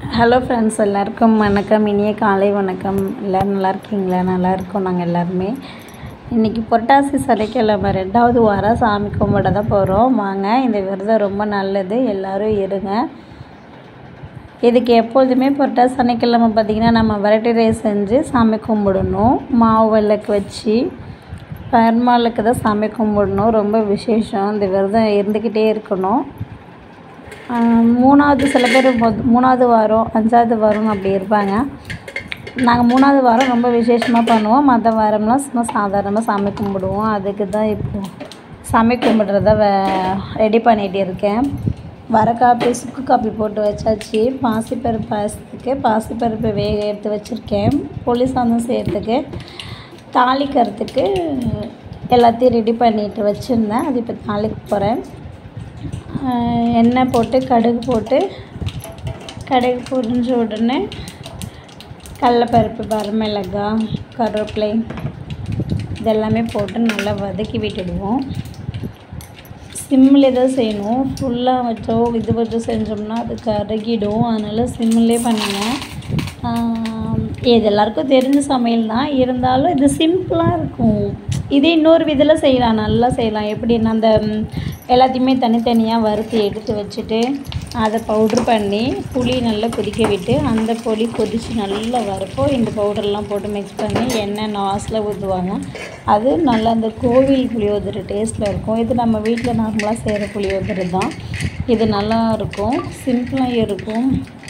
Hello friends எல்லாருக்கும் வணக்கம் இனிய காலை வணக்கம் எல்லோரும் நல்லா இருக்கீங்களா நல்லா இருக்கோம் நாங்கள் எல்லாருமே இன்றைக்கி புரட்டாசி சனிக்கிழமை ரெண்டாவது வாரம் சாமி கும்பிட தான் போகிறோம் வாங்க இந்த விரதம் ரொம்ப நல்லது எல்லோரும் இருங்க இதுக்கு எப்பொழுதுமே புரட்டாசி சனிக்கிழமை பார்த்திங்கன்னா நம்ம வெரைட்டி ரைஸ் செஞ்சு சாமி கும்பிடணும் மாவு விளக்கு வச்சு பெருமாளுக்கு தான் சாமி கும்பிடணும் ரொம்ப விசேஷம் இந்த விரதம் இருந்துக்கிட்டே இருக்கணும் ஆஹ் மூணாவது சில பேர் மொத- மூணாவது வாரம் அஞ்சாவது வாரம் அப்படி இருப்பாங்க நாங்கள் மூணாவது வாரம் ரொம்ப விசேஷமாக பண்ணுவோம் மற்ற வாரம்லாம் சும்மா சாதாரணமாக சாமி கும்பிடுவோம் அதுக்கு தான் இப்போ சாமி கும்பிட்றத வே ரெடி பண்ணிகிட்டு இருக்கேன் வர காப்பி சுக்கு காப்பி போட்டு வச்சாச்சு பாசிப்பருப்பு பாயசத்துக்கு பாசிப்பருப்பு வேக எடுத்து வச்சுருக்கேன் புளி சாதம் செய்கிறதுக்கு தாளிக்கிறதுக்கு எல்லாத்தையும் ரெடி பண்ணிட்டு வச்சுருந்தேன் அது இப்போ தாளிக்க போகிறேன் ஆஹ் எண்ணெய் போட்டு கடுகு போட்டு கடுகு பொரிஞ்ச உடனே கடலப்பருப்பு வரமிளகாய் கருவேப்பிலை இதெல்லாமே போட்டு நல்லா வதக்கி விட்டுடுவோம் சிம்மில் தான் செய்யணும் ஃபுல்லாக வச்சோ இது வச்சோ செஞ்சோம்னா அது கருகிடும் அதனால் சிம்மிலே பண்ணுங்கள் ஆஹ் இது எல்லாருக்கும் தெரிஞ்ச சமையல் தான் இருந்தாலும் இது சிம்பிளாக இருக்கும் இதே இன்னொரு விதில் செய்யலாம் நல்லா செய்யலாம் எப்படின்னா அந்த ம், எல்லாத்தையுமே தனித்தனியாக வறுத்து எடுத்து வச்சுட்டு அதை பவுட்ரு பண்ணி புளி நல்லா கொதிக்க விட்டு அந்த புளி கொதித்து நல்லா வரப்போ இந்த பவுடர்லாம் போட்டு மிக்ஸ் பண்ணி எண்ணெய் நாஸில் ஊற்றுவாங்க அது நல்லா அந்த கோவில் புளியோதரை டேஸ்ட்டில் இருக்கும் இது நம்ம வீட்டில் நார்மலாக செய்கிற புளியோதரை தான் இது நல்லா இருக்கும் சிம்பிளாக இருக்கும்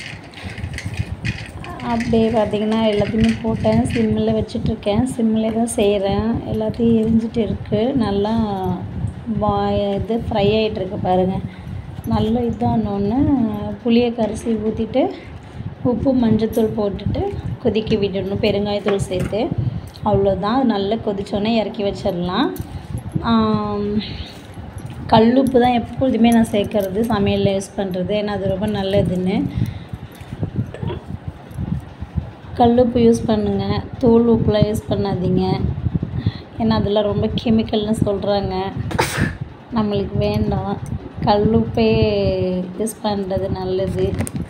அப்படியே பார்த்தீங்கன்னா எல்லாத்தையுமே போட்டேன் சிம்மில் வச்சிட்ருக்கேன் சிம்மில் தான் செய்கிறேன் எல்லாத்தையும் எரிஞ்சிட்டு இருக்குது நல்லா பா இது ஃப்ரை ஆகிட்டுருக்கு பாருங்கள் நல்லா இதானோன்னு புளியை கரைச்சி ஊற்றிட்டு உப்பு மஞ்சத்தூள் போட்டுட்டு கொதிக்க விடணும் பெருங்காயத்தூள் சேர்த்து அவ்வளோதான் அது நல்லா கொதிச்சோன்னே இறக்கி வச்சிடலாம் ஆம், கல்லுப்பு தான் எப்பொழுதுமே நான் சேர்க்கறது சமையலில் யூஸ் பண்ணுறது ஏன்னா அது ரொம்ப நல்லதுன்னு கல்லுப்பு யூஸ் பண்ணுங்கள் தூள் உப்புலாம் யூஸ் பண்ணாதீங்க ஏன்னா அதெல்லாம் ரொம்ப கெமிக்கல்னு சொல்கிறாங்க நம்மளுக்கு வேண்டாம் கல்லுப்பே யூஸ் பண்ணுறது நல்லது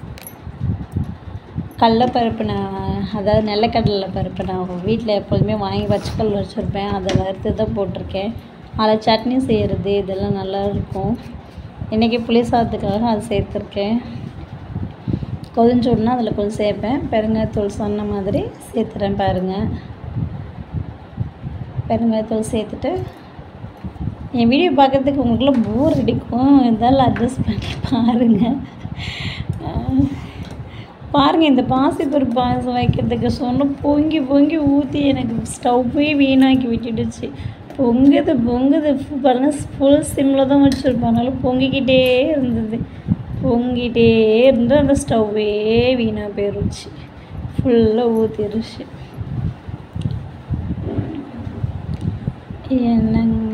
கடலப்பருப்பு நான் அதாவது நிலக்கடலை பருப்பு நான் வீட்டில் எப்போதுமே வாங்கி வச்சுக்கல் வச்சுருப்பேன் அதை வறுத்து தான் போட்டிருக்கேன் அதில் சட்னி செய்கிறது இதெல்லாம் நல்லா இருக்கும் இன்றைக்கி புளி சாதத்துக்காக அது சேர்த்துருக்கேன் கொதிஞ்ச உடனே அதில் கொஞ்சம் சேர்ப்பேன் பெருங்காயத்தூள் சொன்ன மாதிரி சேர்த்துறேன் பாருங்கள் பெருங்காயத்தூள் சேர்த்துட்டு என் வீடியோ பார்க்குறதுக்கு உங்களுக்குலாம் போர் அடிக்கும் இருந்தாலும் அட்ஜஸ்ட் பண்ணி பாருங்கள் அஹ் பாருங்கள் இந்த பாசிப்பருப்பு பாயசம் வைக்கிறதுக்கு சொன்ன பொங்கி பொங்கி ஊற்றி எனக்கு ஸ்டவ்வே வீணாக்கி விட்டுடுச்சு பொங்குது பொங்குது பாருங்கள் ஃபுல் சிம்மில் தான் வச்சுருப்பேன் அதனால பொங்கிக்கிட்டே இருந்தது பொங்கிட்டே இருந்து அந்த ஸ்டவ்வே வீணாக போயிருச்சு ஃபுல்லாக ஊற்றிருச்சு என்னங்க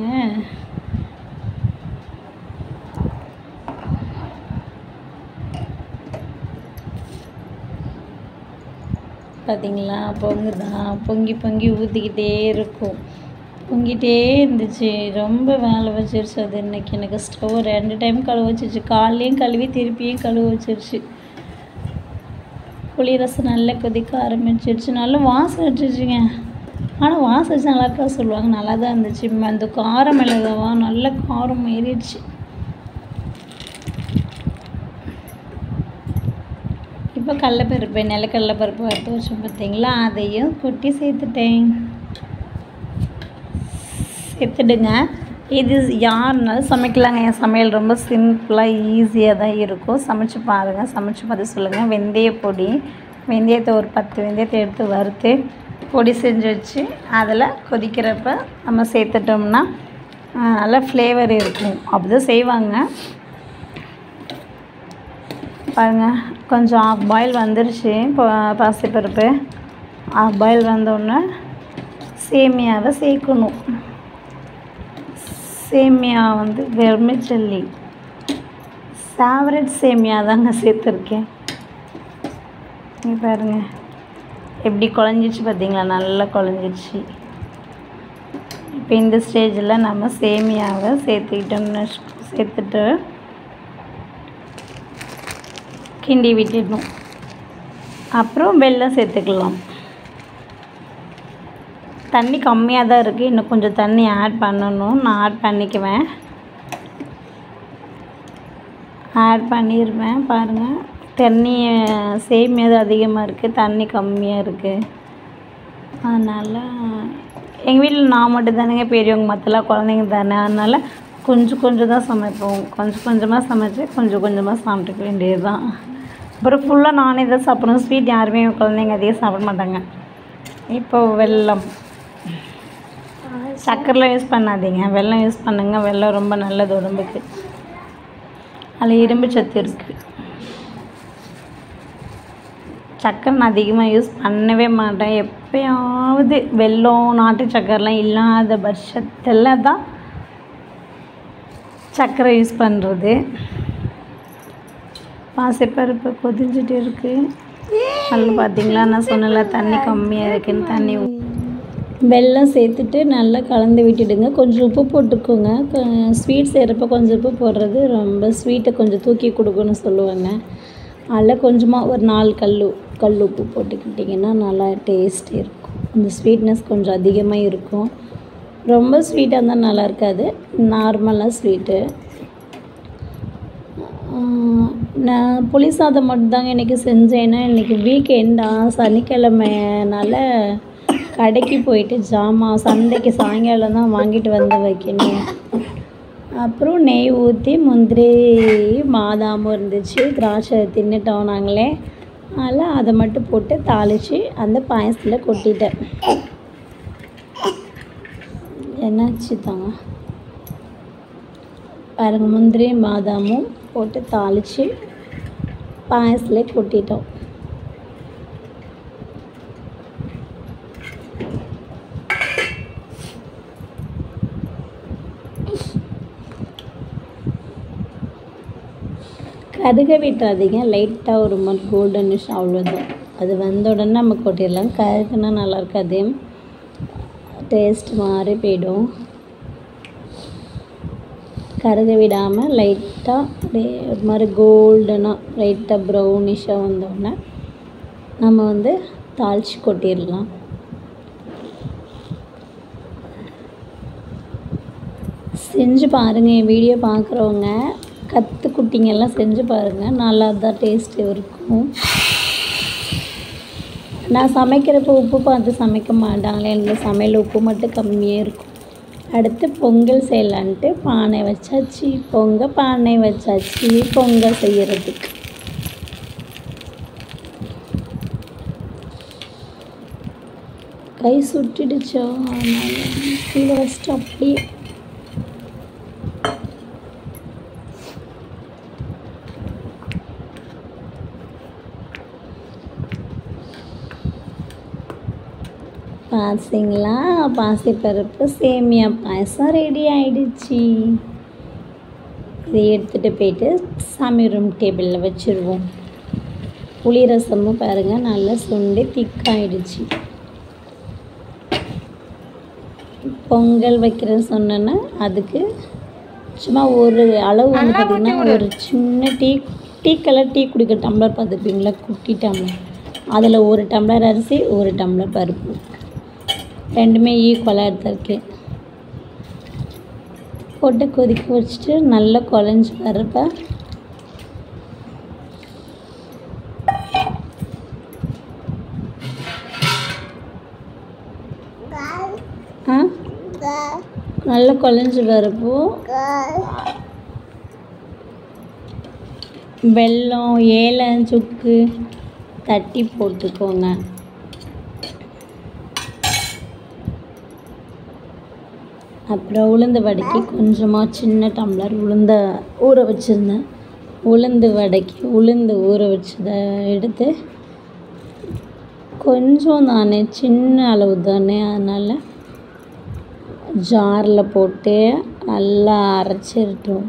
பார்த்தீங்களா பொங்குதா பொங்கி பொங்கி ஊற்றிக்கிட்டே இருக்கும் பொங்கிட்டே இருந்துச்சு ரொம்ப வேலை வச்சிருச்சு அது இன்னைக்கு எனக்கு ஸ்டவ் ரெண்டு டைம் கழுவ வச்சிருச்சு காலையும் கழுவி திருப்பியும் கழுவ வச்சிருச்சு புளி ரசம் நல்லா கொதிக்க ஆரம்பிச்சிருச்சு நல்லா வாசம் வச்சிருச்சுங்க ஆனால் வாசம் வச்சு நல்லா இருக்கா சொல்லுவாங்க நல்லா தான் இருந்துச்சு ம- அந்த காரம் மிளகாவா நல்ல காரம் ஏறிடுச்சு இப்போ கடலப்பருப்பு நிலக்கடலைப்பருப்பு வறுத்து வச்சோம் பார்த்தீங்களா அதையும் கொட்டி சேர்த்துட்டேன் சேர்த்துடுங்க இது யாருனாலும் சமைக்கலாங்க என் சமையல் ரொம்ப சிம்பிளாக ஈஸியாக தான் இருக்கும் சமைச்சு பாருங்கள் சமைச்சு பார்த்து சொல்லுங்கள் வெந்தய பொடி வெந்தயத்தை ஒரு பத்து வெந்தயத்தை எடுத்து வறுத்து பொடி செஞ்சு வச்சு அதில் கொதிக்கிறப்ப நம்ம சேர்த்துட்டோம்னா ஆஹ், நல்ல ஃப்ளேவர் இருக்கும் அப்படி தான் செய்வாங்க பாருங்கள் கொஞ்சம் ஆஃப் பாயில் வந்துருச்சு இப்போ பாசிப்பருப்பு ஆஃப் பாயில் வந்தோடனே சேமியாவை சேர்க்கணும் சேமியா வந்து வெர்மிச்சல்லி சாவரட் சேமியா தாங்க சேர்த்துருக்கேன் இங்க பாருங்க எப்படி குழஞ்சிச்சு பார்த்தீங்களா நல்லா குழஞ்சிருச்சு இப்போ இந்த ஸ்டேஜில் நம்ம சேமியாவை சேர்த்துக்கிட்டோம்னு வச்சுக்கோ- சேர்த்துட்டு கிண்டி விட்டுடணும் அப்புறம் வெல்லம் சேர்த்துக்கலாம் தண்ணி கம்மியாக தான் இருக்குது இன்னும் கொஞ்சம் தண்ணி ஆட் பண்ணணும் நான் ஆட் பண்ணிக்குவேன் ஆட் பண்ணிடுவேன் பாருங்கள் தண்ணி சேமியாது அதிகமாக இருக்குது தண்ணி கம்மியாக இருக்குது அதனால் எங்கள் வீட்டில் நான் மட்டும் தானேங்க பெரியவங்க மற்றலாம் குழந்தைங்க தானே அதனால் கொஞ்சம் கொஞ்சம் தான் சமைப்போம் கொஞ்சம் கொஞ்சமாக சமைச்சு கொஞ்சம் கொஞ்சமாக சாப்பிட்டுக்க வேண்டியது தான் அப்புறம் ஃபுல்லாக நானே தான் சாப்பிடணும் ஸ்வீட் யாருமே குழந்தைங்க அதிகம் சாப்பிட மாட்டாங்க இப்போ வெல்லம் சர்க்கரைலாம் யூஸ் பண்ணாதீங்க வெல்லம் யூஸ் பண்ணுங்கள் வெல்லம் ரொம்ப நல்லது உடம்புக்கு அதில் இரும்பு சத்து இருக்குது சக்கரை நான் அதிகமாக யூஸ் பண்ணவே மாட்டேன் எப்பயாவது வெல்லம் நாட்டு சக்கரைலாம் இல்லாத பட்சத்தில் தான் சர்க்கரை யூஸ் பண்ணுறது பாசிப்பருப்பு கொதிஞ்சிட்டு இருக்குது நல்லா பார்த்தீங்களா நான் சொன்னல தண்ணி கம்மியாக இருக்குன்னு தண்ணி ஊ- வெல்லம் சேர்த்துட்டு நல்லா கலந்து விட்டுடுங்க கொஞ்சம் உப்பு போட்டுக்கோங்க ஸ்வீட் செய்கிறப்ப கொஞ்சம் உப்பு போடுறது ரொம்ப ஸ்வீட்டை கொஞ்சம் தூக்கி கொடுக்குன்னு சொல்லுவாங்க அதில் கொஞ்சமாக ஒரு நாலு கல் கல் உப்பு போட்டுக்கிட்டிங்கன்னா நல்லா டேஸ்ட் இருக்கும் அந்த ஸ்வீட்னஸ் கொஞ்சம் அதிகமாக இருக்கும் ரொம்ப ஸ்வீட்டாக இருந்தால் நல்லா இருக்காது நார்மலாக ஸ்வீட்டு நான் புளி சாதம் மட்டும்தாங்க இன்றைக்கி செஞ்சேன்னா இன்றைக்கி வீக்கெண்டா சனிக்கிழமைனால கடைக்கு போயிட்டு ஜாமான் சந்தைக்கு சாயங்காலம் தான் வாங்கிட்டு வந்து வைக்கணும் அப்புறம் நெய் ஊற்றி முந்திரி பாதாமும் இருந்துச்சு திராட்சை தின்னுட்டோம் நாங்களே அதனால் அதை மட்டும் போட்டு தாளித்து அந்த பாயசத்தில் கொட்டிட்டேன் என்னாச்சு தாங்க பாருங்கள் முந்திரியும் பாதாமும் போட்டு தாளித்து பாயசத்தில் கொட்டிட்டோம் கருக விட்டுறாதீங்க லைட்டாக ஒரு மாதிரி கோல்டனிஷ் அவ்வளோதான் அது வந்த உடனே நம்ம கொட்டிடலாம் கருகுனா நல்லா இருக்காது டேஸ்ட் மாறி போயிடும் கருக விடாமல் லைட்டாக அப்படியே ஒரு மாதிரி கோல்டனாக லைட்டாக ப்ரௌனிஷாக வந்தோடனே நம்ம வந்து தாளித்து கொட்டிடலாம் செஞ்சு பாருங்கள் என் வீடியோ பார்க்குறவங்க கற்றுக்குட்டிங்கெல்லாம் செஞ்சு பாருங்கள் நல்லா தான் டேஸ்ட்டு இருக்கும் நான் சமைக்கிறப்போ உப்பு பார்த்து சமைக்க மாட்டாங்களே என்னோட சமையல் உப்பு மட்டும் கம்மியாக இருக்கும் அடுத்து பொங்கல் செய்யலான்ட்டு பானை வச்சாச்சு பொங்க பானை வச்சாச்சு பொங்கல் செய்யறதுக்கு கை சுட்டிடுச்சோ அதனால கீழே வச்சுட்டு அப்படியே பாசிங்களா பாசிப்பருப்பு சேமியா பாயசம் ரெடி ஆயிடுச்சு இதை எடுத்துகிட்டு போயிட்டு சாமி ரூம் டேபிளில் வச்சுருவோம் புளி ரசமும் பாருங்கள் நல்லா சுண்டி திக்காயிடுச்சு பொங்கல் வைக்கிறேன்னு சொன்னேன்னா அதுக்கு சும்மா ஒரு அளவு வந்து பார்த்திங்கன்னா ஒரு சின்ன டீ டீ கலர் டீ குடிக்கிற டம்ளர் பார்த்துப்பீங்களா குட்டி டம்ளர் அதில் ஒரு டம்ளர் அரிசி ஒரு டம்ளர் பருப்பு ரெண்டுமே ஈக்குவலாக எடுத்திருக்கேன் போட்டு கொதிக்க வச்சுட்டு நல்லா குழஞ்சி வரப்ப ஆ நல்லா குழஞ்சி வரப்போ வெல்லம் ஏலம் சுக்கு தட்டி போட்டுக்கோங்க அப்புறம் உளுந்து வடைக்கு கொஞ்சமாக சின்ன டம்ளர் உளுந்த ஊற வச்சுருந்தேன் உளுந்து வடைக்கு உளுந்து ஊற வச்சதை எடுத்து கொஞ்சம் தானே சின்ன அளவு தானே அதனால் ஜாரில் போட்டு நல்லா அரைச்சிருட்டோம்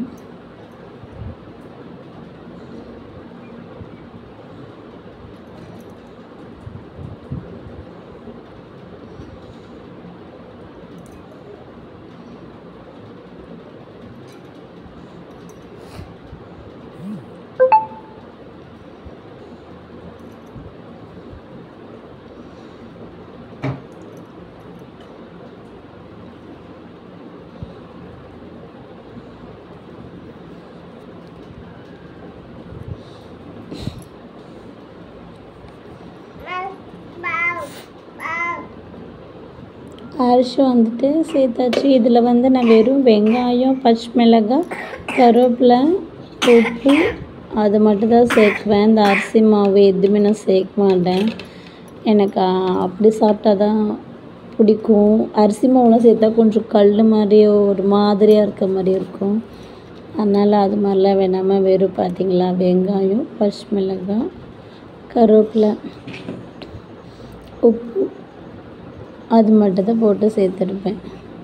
அரிசி வந்துட்டு சேர்த்தாச்சு இதில் வந்து நான் வெறும் வெங்காயம் பச்சை மிளகாய் கருவேப்பிலை உப்பு அது மட்டும் தான் சேர்க்குவேன் இந்த அரிசி மாவு எதுவுமே நான் சேர்க்க மாட்டேன் எனக்கு அ- அப்படி சாப்பிட்டா தான் பிடிக்கும் அரிசி மாவுலாம் சேர்த்தா கொஞ்சம் கல் மாதிரி ஒரு மாதிரியாக இருக்க மாதிரி இருக்கும் அதனால் அது மாதிரிலாம் வேணாமல் வெறும் பார்த்தீங்களா வெங்காயம் பச்சை மிளகாய் கருவேப்பிலை உப்பு அது மட்டும் தான் போட்டு சேர்த்துருப்பேன்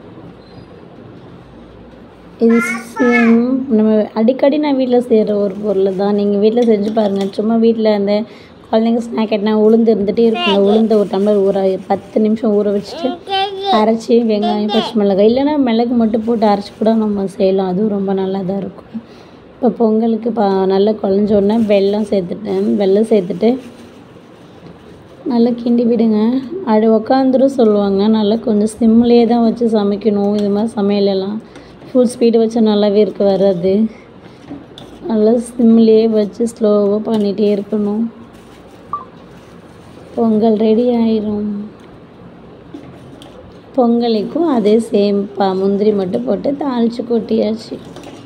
இது sim- நம்ம அடிக்கடி நான் வீட்டில் செய்கிற ஒரு பொருள் தான் நீங்கள் வீட்டில் செஞ்சு பாருங்கள் சும்மா வீட்டில் அந்த குழந்தைங்க ஸ்நாக் ஆகிட்டுனா உளுந்து இருந்துகிட்டே இருக்கும் அந்த உளுந்த ஒரு டம்ளர் ஊற பத்து நிமிஷம் ஊற வச்சுட்டு அரைச்சி வெங்காயம் பச்சை மிளகாய் இல்லைன்னா மிளகு மட்டும் போட்டு அரைச்சி கூட நம்ம செய்யலாம் அதுவும் ரொம்ப நல்லா தான் இருக்கும் இப்போ பொங்கலுக்கு பா நல்லா குழஞ்ச உடனே வெல்லம் சேர்த்துட்டேன் வெல்லம் சேர்த்துட்டு நல்லா கிண்டி விடுங்க அது உக்காந்துரும் சொல்லுவாங்க நல்லா கொஞ்சம் சிம்லேயே தான் வச்சு சமைக்கணும் இது மாதிரி சமையலெல்லாம் ஃபுல் ஸ்பீடு வச்சா நல்லாவே இருக்க வராது நல்லா சிம்லேயே வச்சு ஸ்லோவாக பண்ணிகிட்டே இருக்கணும் பொங்கல் ரெடி ஆயிரும் பொங்கலுக்கும் அதே சேம் பா முந்திரி மட்டும் போட்டு தாளித்து கொட்டியாச்சு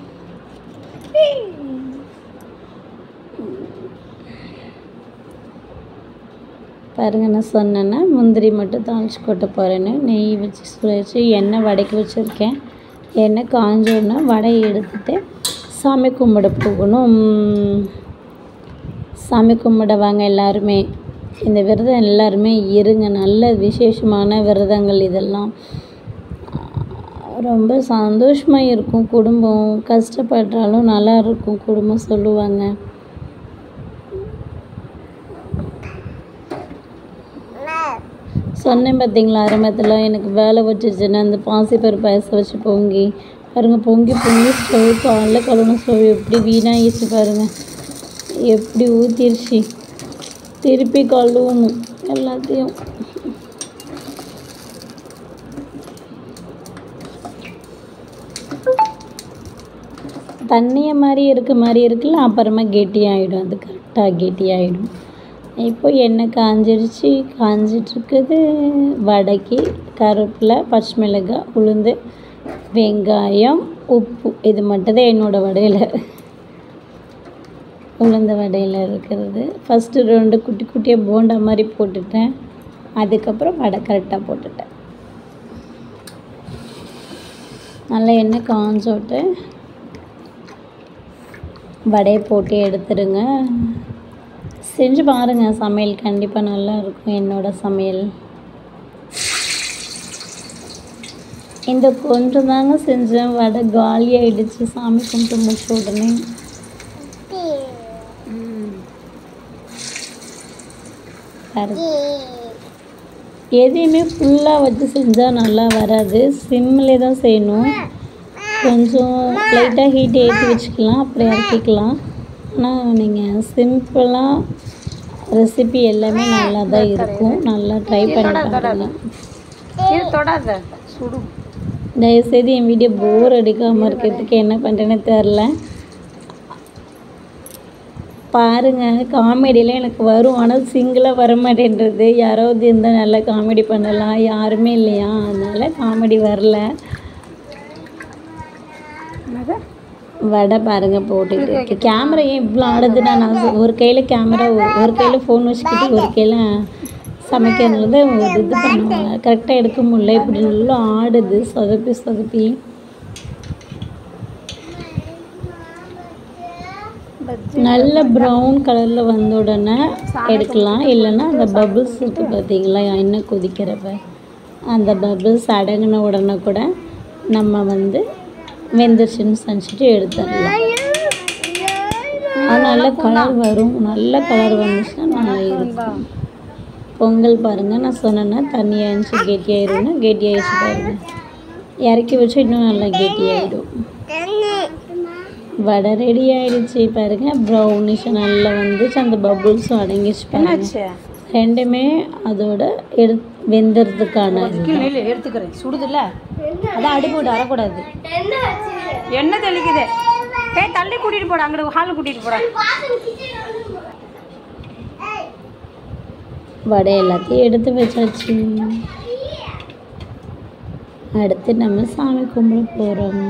பாருங்க நான் சொன்னேன்னா முந்திரி மட்டும் தாளிச்சு கொட்ட போகிறேன்னு நெய் வச்சு சுட வச்சு எண்ணெய் வடைக்கு வச்சுருக்கேன் எண்ணெய் காஞ்சோன்னா வடையை எடுத்துட்டு சாமி கும்பிட போகணும் உம், சாமி கும்பிட வாங்க எல்லாருமே இந்த விரதம் எல்லாருமே இருங்க நல்ல விசேஷமான விரதங்கள் இதெல்லாம் ரொம்ப சந்தோஷமாக இருக்கும் குடும்பம் கஷ்டப்படுறாலும் நல்லா இருக்கும் குடும்பம் சொல்லுவாங்க சொன்னேன் பார்த்தீங்களா ஆரம்பத்தில் எனக்கு வேலை வச்சிருச்சுன்னா அந்த பாசிப்பருப்பு பாயசம் வச்சு பொங்கி பாருங்க பொங்கி பொங்கி ஸ்டவ் காலைல கழுவுன ஸ்டவ் எப்படி வீணாகிடுச்சு பாருங்க எப்படி ஊற்றிருச்சு திருப்பி கழுவணும் எல்லாத்தையும் தண்ணியை மாதிரி இருக்க மாதிரி இருக்குல்ல அப்புறமா கெட்டியாகிடும் அது கரெக்டாக கெட்டியாகிடும் இப்போ எண்ணெய் காஞ்சிருச்சு காஞ்சிட்ருக்குது வடைக்கு கருவேப்பிலை பச்சை மிளகாய் உளுந்து வெங்காயம் உப்பு இது மட்டும்தான் என்னோடய வடையில் உளுந்த வடையில் இருக்கிறது ஃபஸ்ட்டு ரெண்டு குட்டி குட்டியாக போண்டா மாதிரி போட்டுட்டேன் அதுக்கப்புறம் வடை கரெக்டாக போட்டுட்டேன் நல்லா எண்ணெய் காஞ்சோட்டு வடையை போட்டு எடுத்துடுங்க செஞ்சு பாருங்கள் சமையல் கண்டிப்பாக நல்லா இருக்கும் என்னோட சமையல் இந்த கொஞ்சம் தாங்க செஞ்சேன் வடை காலியாயிடுச்சு சாமி கும்பிட்டு முடிச்ச உடனே பாருங்க எதையுமே ஃபுல்லாக வச்சு செஞ்சால் நல்லா வராது சிம்மிலே தான் செய்யணும் கொஞ்சம் லைட்டாக ஹீட் ஏற்றி வச்சுக்கலாம் அப்புறம் இறக்கிக்கலாம் ஆனால் நீங்கள் சிம்பிளாக ரெசிபி எல்லாமே நல்லா தான் இருக்கும் நல்லா ட்ரை பண்ணி பாருங்க இது தொடாத சுடும் தயவுசெய்து என் வீடியோ போர் அடிக்காமல் இருக்கிறதுக்கு என்ன பண்ணுறேன்னு தெரில பாருங்க காமெடியெலாம் எனக்கு வரும் ஆனால் சிங்கிளாக வர மாட்டேன்றது யாராவது இருந்தால் நல்லா காமெடி பண்ணலாம் யாருமே இல்லையா அதனால் காமெடி வரல என்னது வடை பாருங்க போட்டுட்டு இருக்கு கேமரா ஏன் இவ்வளோ ஆடுதுன்னா நான் சொ- ஒரு கையில் கேமரா ஒரு கையில் ஃபோன் வச்சுக்கிட்டு ஒரு கையில் சமைக்கிறதுல தான் ஒரு இது பண்ணுவாங்க கரெக்டாக எடுக்க முடியல இப்படி நல்லா ஆடுது சொதப்பி சொதப்பி பஜ்ஜி நல்ல ப்ரௌன் கலரில் வந்த உடனே எடுக்கலாம் இல்லைன்னா அந்த பபுள்ஸ் இருக்கு பார்த்தீங்களா எண்ணெய் கொதிக்கிறப்ப அந்த பபுள்ஸ் அடங்கின உடனே கூட நம்ம வந்து வெந்துருச்சுன்னு சமைச்சிட்டு எடுத்துடலாம் அது நல்ல கலர் வரும் நல்ல கலர் வந்துச்சுன்னா நல்லா இருக்கும் பொங்கல் பாருங்கள் நான் சொன்னேன்னா தண்ணியாக இருந்துச்சு கெட்டியாயிரும்னா கெட்டியாயிடுச்சு பாருங்க இறக்கி வச்சு இன்னும் நல்லா கெட்டியாயிடும் வடை ரெடி ஆயிடுச்சு பாருங்க ப்ரௌனிஷ் நல்லா வந்துச்சு அந்த பபுள்ஸும் அடங்கிச்சு பாருங்க என்னாச்சு ரெண்டுமே அதோட எடு வெந்துறதுக்கான இது. கீழே நில்லு, எடுத்துக்கிறேன் சுடுதுல்ல அதான் அடுப்பு விட்டு வரக்கூடாது எண்ணெய் தெளிக்குது ஏய் தள்ளி கூட்டிட்டு போடா அங்கிட்டு ஹாலு கூட்டிட்டு போடா வடை எல்லாத்தையும் எடுத்து வச்சாச்சு அடுத்து நம்ம சாமி கும்பிட போகிறோம்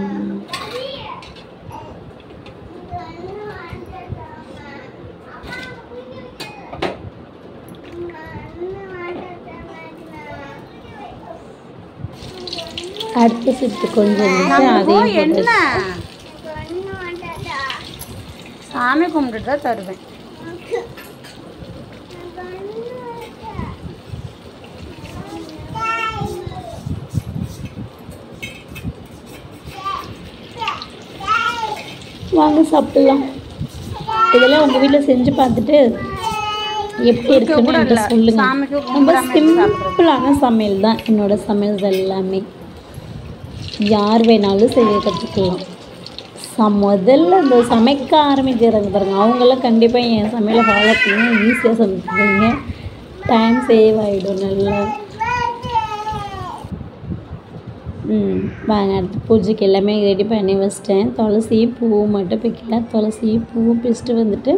அடுத்த சுத்து கொஞ்சம் இருந்துச்சு அதையும் என்ன போட்டாச்சு. சாமி கும்பிட்டுட்டு தான் தருவேன் வாங்க சாப்பிடலாம் இதெல்லாம் உங்கள் வீட்டில் செஞ்சு பார்த்துட்டு எப்படி இருக்குன்னு கூட என்கிட்ட இல்ல. சொல்லுங்க சாமிக்கு ரொம்ப கும்பிடாம எப்படி சாப்பிடுறது? சிம்பிளான சமையல் தான் என்னோட சமையல் எல்லாமே யார் வேணாலும் செய்ய கற்றுக்கலாம் ச முதல்ல இந்த சமைக்க ஆரம்பிக்கிறாங்க பாருங்க அவங்களாம் கண்டிப்பாக என் சமையலை ஃபாலோ பண்ணி ஈஸியாக சமைச்சுருவீங்க டைம் சேவ் ஆகிடும் நல்லா ம் வாங்க அடுத்து பூஜைக்கு எல்லாமே ரெடி பண்ணி வச்சிட்டேன் துளசி பூ மட்டும் பிக்கல துளசி பூ பிச்சுட்டு வந்துட்டு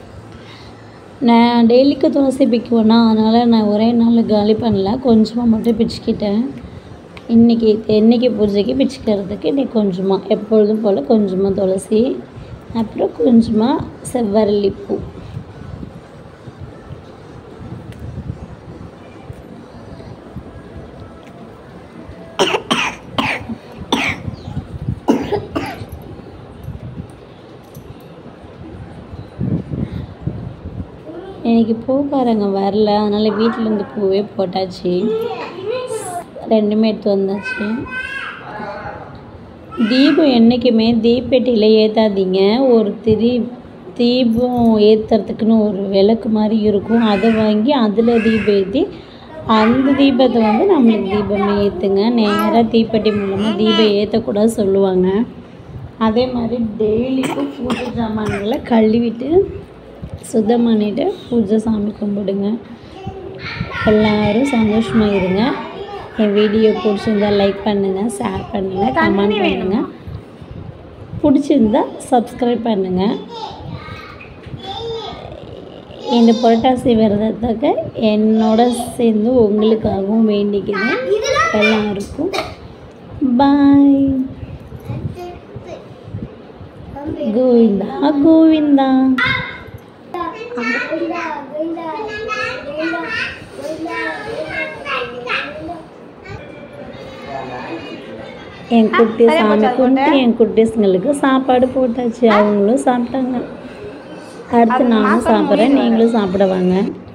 நான் டெய்லிக்கு துளசி பிக்குவேன்னா அதனால் நான் ஒரே நாள் காலி பண்ணல கொஞ்சமாக மட்டும் பிச்சுக்கிட்டேன் இன்றைக்கி என்னைக்கு பூஜைக்கு பிச்சுக்கிறதுக்கு இன்னைக்கு கொஞ்சமாக எப்பொழுதும் போல் கொஞ்சமாக துளசி அப்புறம் கொஞ்சமாக செவ்வரளி பூ இன்னைக்கு பூ பாருங்க வரல அதனால் வீட்டிலேருந்து பூவே போட்டாச்சு ரெண்டுமே எடுத்து வந்தாச்சு தீபம் என்றைக்குமே தீப்பெட்டியில் ஏற்றாதீங்க ஒரு திரி தீபம் ஏற்றுறதுக்குன்னு ஒரு விளக்கு மாதிரி இருக்கும் அதை வாங்கி அதில் தீபம் ஏற்றி அந்த தீபத்தை வந்து நம்மளுக்கு தீபமே ஏற்றுங்க நேராக தீப்பெட்டி மூலமாக தீபம் ஏற்றக்கூடாது சொல்லுவாங்க அதே மாதிரி டெய்லிக்கும் பூஜை சாமான்களை கழுவிட்டு சுத்தம் பண்ணிவிட்டு பூஜை சாமி கும்பிடுங்க எல்லாரும் சந்தோஷமாக இருங்க என் வீடியோ பிடிச்சிருந்தா லைக் பண்ணுங்கள் ஷேர் பண்ணுங்கள் கமெண்ட் பண்ணுங்கள் பிடிச்சிருந்தா சப்ஸ்கிரைப் பண்ணுங்கள் இந்த புரட்டாசி விரதத்துக்கு என்னோட சேர்ந்து உங்களுக்காகவும் வேண்டிக்கிறேன் எல்லாருக்கும் பாய் கோவிந்தா கோவிந்தா என் குட்டி சாமி கும்பிட்டு என் குட்டீஸுங்களுக்கு சாப்பாடு போட்டாச்சு அவங்களும் சாப்பிட்டாங்க அடுத்து நானும் சாப்பிட்றேன் நீங்களும் சாப்பிட வாங்க